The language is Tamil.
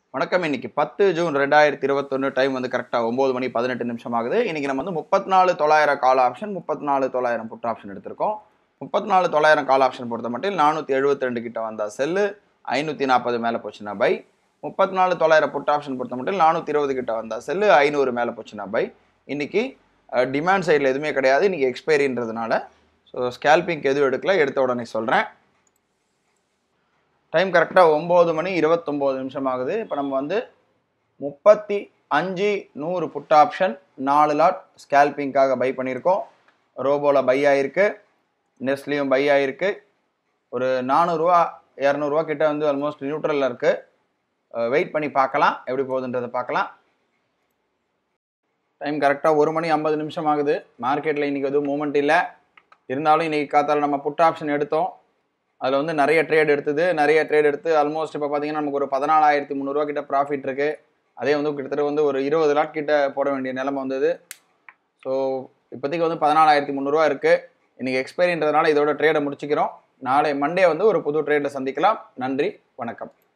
வணக்கம் இன்னைக்கு பத்து ஜூன் ரெண்டாயிரத்தி இருபத்தொன்று டைம் வந்து கரெக்டாக ஒம்பது மணி பதினெட்டு நிமிஷம் ஆகுது இன்னைக்கு நம்ம வந்து முப்பத்தி நாலு தொள்ளாயிரம் கால் ஆப்ஷன் முப்பத்தி நாலு தொள்ளாயிரம் புட் ஆப்ஷன் எடுத்திருக்கோம் முப்பத்தி நாலு தொள்ளாயிரம் கால் ஆப்ஷன் பொறுத்த மட்டும் நானூற்றி எழுபத்தி ரெண்டு கிட்ட வந்தா செல்லு ஐநூற்றி நாற்பது மேலே போச்சுன்னா பை முப்பத்தி நாலு தொள்ளாயிரம் புட் ஆப்ஷன் பொறுத்த மட்டும் நானூற்றி இருபது கிட்ட வந்தா செல்லு ஐநூறு மேலே போச்சுன்னா பை இன்னைக்கு டிமாண்ட் சைடில் எதுவுமே கிடையாது இன்னைக்கு எக்ஸ்பைரின்றதுனால ஸோ ஸ்கேல்பிங்க் எதுவும் எடுக்கல எடுத்த உடனே சொல்கிறேன் டைம் கரெக்டாக ஒம்பது மணி இருபத்தொம்போது நிமிஷம் ஆகுது இப்போ நம்ம வந்து முப்பத்தி அஞ்சு நூறு புட் ஆப்ஷன் நாலு லாட் ஸ்கேல்பிங்காக பை பண்ணியிருக்கோம் ரோபோவில் பை ஆகிருக்கு நெஸ்ட்லேயும் பை ஆகிருக்கு ஒரு நானூறுரூவா இரநூறுவா கிட்ட வந்து ஆல்மோஸ்ட் நியூட்ரலில் இருக்குது வெயிட் பண்ணி பார்க்கலாம் எப்படி போகுதுன்றதை பார்க்கலாம் டைம் கரெக்டாக ஒரு மணி ஐம்பது நிமிஷம் ஆகுது மார்க்கெட்டில் இன்றைக்கி எதுவும் மூமெண்ட் இல்லை இருந்தாலும் இன்றைக்கி காத்தால நம்ம புட் ஆப்ஷன் எடுத்தோம் அதில் வந்து நிறைய ட்ரேட் எடுத்தது நிறைய ட்ரேட் எடுத்து ஆல்மோஸ்ட் இப்போ பார்த்தீங்கன்னா நமக்கு ஒரு பதினாலாயிரத்தி முந்நூறுரூவா கிட்ட ப்ராஃபிட் இருக்குது அதே வந்து கிட்டத்தட்ட வந்து ஒரு இருபது லாட் கிட்ட போட வேண்டிய நிலைமை வந்தது ஸோ இப்போதைக்கு வந்து பதினாலாயிரத்தி முந்நூறுரூவா இருக்குது இன்றைக்கி எக்ஸ்பைரின்றதுனால இதோட ட்ரேடை முடிச்சுக்கிறோம் நாளை மண்டே வந்து ஒரு புது ட்ரேடில் சந்திக்கலாம் நன்றி வணக்கம்